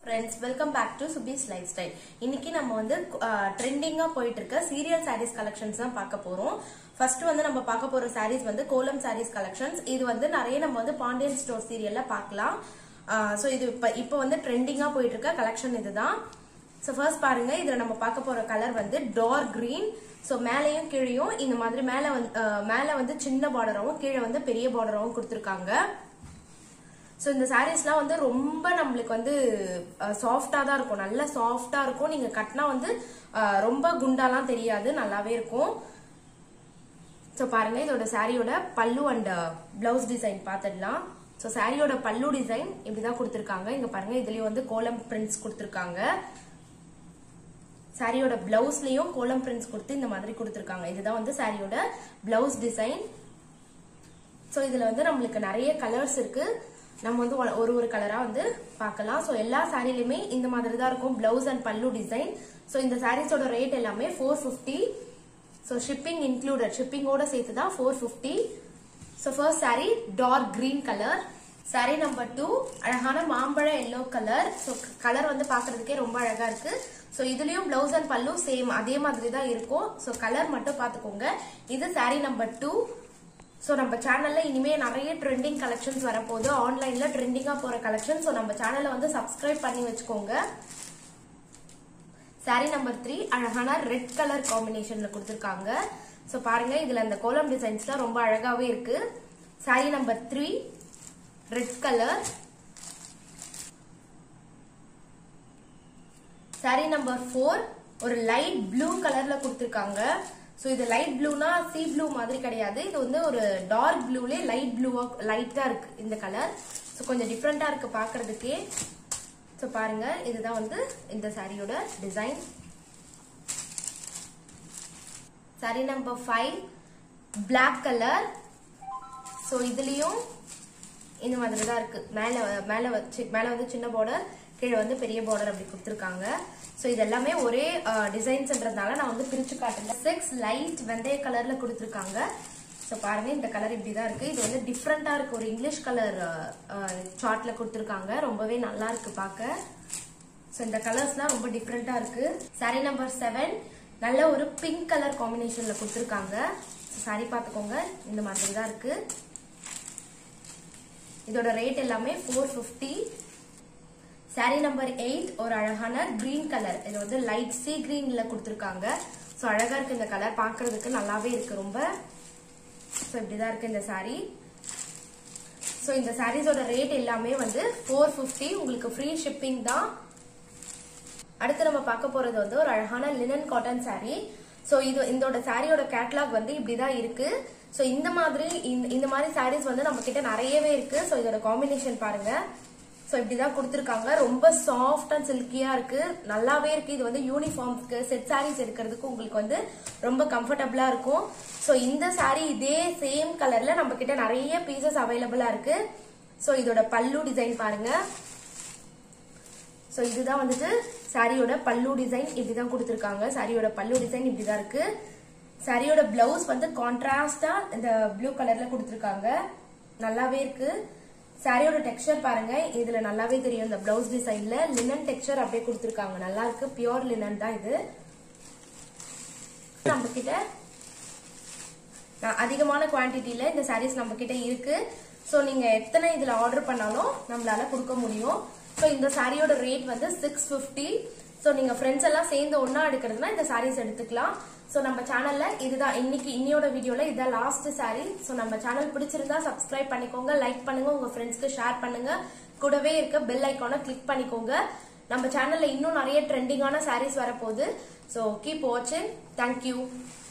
friends welcome back to Subi's life style இன்னைக்கு நம்ம வந்து ட்ரெண்டிங்கா போயிட்டு இருக்க சீரியல் சாரீஸ் கலெக்ஷன்ஸ் தான் பார்க்க போறோம் ஃபர்ஸ்ட் வந்து நம்ம பார்க்க போற சாரீஸ் வந்து கோலம் சாரீஸ் கலெக்ஷன்ஸ் இது வந்து நிறைய நம்ம வந்து பாண்டியன் ஸ்டோர் சீரியல்ல பார்க்கலாம் ஸோ இது இப்போ இப்போ வந்து ட்ரெண்டிங்கா போயிட்டு இருக்க கலெக்ஷன் இதுதான் ஸோ ஃபர்ஸ்ட் பாருங்க இதுல நம்ம பார்க்க போற கலர் வந்து டார்க் கிரீன் ஸோ மேலேயும் கீழேயும் இந்த மாதிரி மேலே வந்து அஹ், மேலே வந்து சின்ன பார்டராகவும் கீழே வந்து பெரிய பார்டராகவும் கொடுத்துருக்காங்க ஸோ இந்த சாரீஸ்லாம் வந்து ரொம்ப நம்மளுக்கு வந்து சாஃப்டா தான் இருக்கும் நல்ல சாஃப்டா இருக்கும் நீங்க கட்டினா வந்து அஹ், ரொம்ப குண்டாலாம் தெரியாது நல்லாவே இருக்கும் ஸோ பாருங்க இதோட சாரியோட பல்லு அண்ட் பிளவுஸ் டிசைன் பார்த்துடலாம் ஸோ சாரியோட பல்லு டிசைன் இப்படிதான் கொடுத்துருக்காங்க இங்க பாருங்க இதுலயும் வந்து கோலம் பிரிண்ட்ஸ் கொடுத்துருக்காங்க சாரியோட பிளவுஸ்லயும் கோலம் பிரிண்ட்ஸ் கொடுத்து இந்த மாதிரி கொடுத்துருக்காங்க இதுதான் வந்து சாரியோட பிளவுஸ் டிசைன் ஸோ இதுல வந்து நம்மளுக்கு நிறைய கலர்ஸ் இருக்கு நம்ம வந்து ஒரு- ஒரு ஒரு கலரா வந்து பார்க்கலாம் ஸோ எல்லா சாரிலையுமே இந்த மாதிரி தான் இருக்கும் பிளவுஸ் அண்ட் பல்லு டிசைன் ஸோ இந்த சாரீஸோட ரேட் எல்லாமே four fifty so shipping included ஷிப்பிங்கோட சேர்த்து தான் four fifty so first sari dark green colour sari number two அழகான மாம்பழ எல்லோ கலர் ஸோ கலர் வந்து பார்க்கிறதுக்கே ரொம்ப அழகா இருக்கு ஸோ இதுலயும் பிளவுஸ் அண்ட் பல்லு சேம் அதே மாதிரி தான் இருக்கும் ஸோ கலர் மட்டும் பார்த்துக்கோங்க இது சாரி நம்பர் டூ ஸோ நம்ம சேனல்ல இனிமே நிறைய ட்ரெண்டிங் கலெக்ஷன்ஸ் வரப்போகுது ஆன்லைன்ல ட்ரெண்டிங்கா போற கலெக்ஷன் ஸோ நம்ம சேனலை வந்து சப்ஸ்கிரைப் பண்ணி வச்சுக்கோங்க சாரி நம்பர் த்ரீ அழகான ரெட் கலர் காம்பினேஷன்ல கொடுத்துருக்காங்க ஸோ பாருங்க இதுல அந்த கோலம் டிசைன்ஸ்லாம் ரொம்ப அழகாவே இருக்கு sari number three red colour sari number four ஒரு லைட் ப்ளூ கலர்ல கொடுத்துருக்காங்க ஸோ இது லைட் ப்ளூனா சி ப்ளூ மாதிரி கிடையாது இது வந்து ஒரு டார்க் ப்ளூலே லைட் ப்ளூவா லைட்டா இருக்கு இந்த கலர் ஸோ கொஞ்சம் டிஃப்ரெண்டா இருக்கு பார்க்கிறதுக்கே ஸோ பாருங்க இதுதான் வந்து இந்த சாரியோட design sari number five Black colour so இதுலயும் இந்த மாதிரி தான் இருக்கு மேல மேல வச்சு மேல வந்து சின்ன பார்டர் கீழே வந்து பெரிய பார்டர் அப்படி கொடுத்துருக்காங்க ஸோ இது எல்லாமே ஒரே டிசைன்ஸ்ன்றதுனால நான் வந்து பிரிச்சு காட்டுறேன் சிக்ஸ் லைட் வெந்தய கலர்ல கொடுத்துருக்காங்க ஸோ பாருங்க இந்த கலர் இப்படி தான் இருக்கு இது வந்து டிஃப்ரெண்டா இருக்கு ஒரு இங்கிலீஷ் கலர் சார்ட்ல கொடுத்துருக்காங்க ரொம்பவே நல்லா இருக்கு பார்க்க ஸோ இந்த கலர்ஸ்லாம் ரொம்ப டிஃப்ரெண்டா இருக்கு சாரி நம்பர் செவன் நல்ல ஒரு பிங்க் கலர் காம்பினேஷன்ல கொடுத்துருக்காங்க சாரி பார்த்துக்கோங்க இந்த மாதிரி தான் இருக்கு இதோட ரேட் எல்லாமே four fifty sari number eight ஒரு அழகான கிரீன் கலர் இது வந்து லைட் சி கிரீன்ல கொடுத்துருக்காங்க ஸோ அழகா இருக்கு இந்த கலர் பார்க்கிறதுக்கு நல்லாவே இருக்கு ரொம்ப ஸோ இப்படிதான் இருக்கு இந்த சாரி ஸோ இந்த சாரீஸோட ரேட் எல்லாமே வந்து ஃபோர் ஃபிஃப்டி உங்களுக்கு ஃப்ரீ ஷிப்பிங் தான் அடுத்து நம்ம பார்க்க போறது வந்து ஒரு அழகான லினன் காட்டன் saree ஸோ இது இதோட சாரியோட கேட்லாக் வந்து இப்படிதான் இருக்கு ஸோ இந்த மாதிரி இந்த- இந்த மாதிரி சாரீஸ் வந்து நம்ம கிட்ட நிறையவே இருக்கு ஸோ இதோட காம்பினேஷன் பாருங்க ஸோ இப்படிதான் கொடுத்துருக்காங்க ரொம்ப சாஃப்ட் அண்ட் சில்கியா இருக்கு நல்லாவே இருக்கு இது வந்து யூனிஃபார்ம்ஸ்க்கு செட் சாரீஸ் எடுக்கிறதுக்கு உங்களுக்கு வந்து ரொம்ப கம்ஃபர்டபுளா இருக்கும் ஸோ இந்த saree இதே சேம் கலர்ல நம்ம கிட்ட நிறைய பீசஸ் அவைலபிளா இருக்கு ஸோ இதோட பல்லு டிசைன் பாருங்க ஸோ இதுதான் வந்துட்டு சாரியோட பல்லு டிசைன் இப்படிதான் கொடுத்துருக்காங்க சாரியோட பல்லு டிசைன் இப்படிதான் இருக்கு சாரியோட பிளவுஸ் வந்து கான்ட்ராஸ்டா இந்த ப்ளூ கலர்ல கொடுத்துருக்காங்க நல்லாவே இருக்கு சாரியோட டெக்ஸ்சர் பாருங்க இதுல நல்லாவே தெரியும் இந்த பிளவுஸ் டிசைன்ல லினன் டெக்ஸ்சர் அப்படியே கொடுத்துருக்காங்க நல்லா இருக்கு பியோர் லினன் தான் இது நம்ம கிட்ட நான் அதிகமான குவான்டிட்டியில இந்த சாரீஸ் நம்ம கிட்ட இருக்கு ஸோ நீங்க எத்தனை இதுல ஆர்டர் பண்ணாலும் நம்மளால கொடுக்க முடியும் ஸோ இந்த சாரியோட ரேட் வந்து சிக்ஸ் ஃபிஃப்டி ஸோ நீங்க ஃப்ரெண்ட்ஸ் எல்லாம் சேர்ந்து ஒண்ணா எடுக்கிறதுனா இந்த சாரீஸ் எடுத்துக்கலாம் ஸோ நம்ம சேனல்ல இதுதான் இன்னைக்கு இன்னியோட வீடியோல இதுதான் லாஸ்ட் சாரி ஸோ நம்ம சேனல் பிடிச்சிருந்தா சப்ஸ்கிரைப் பண்ணிக்கோங்க லைக் பண்ணுங்க உங்க ஃப்ரெண்ட்ஸ்க்கு ஷேர் பண்ணுங்க கூடவே இருக்க பெல் ஐக்கானை கிளிக் பண்ணிக்கோங்க நம்ம சேனல்ல இன்னும் நிறைய ட்ரெண்டிங்கான சாரீஸ் வரப்போகுது ஸோ கீப் வாட்சிங் தேங்க்யூ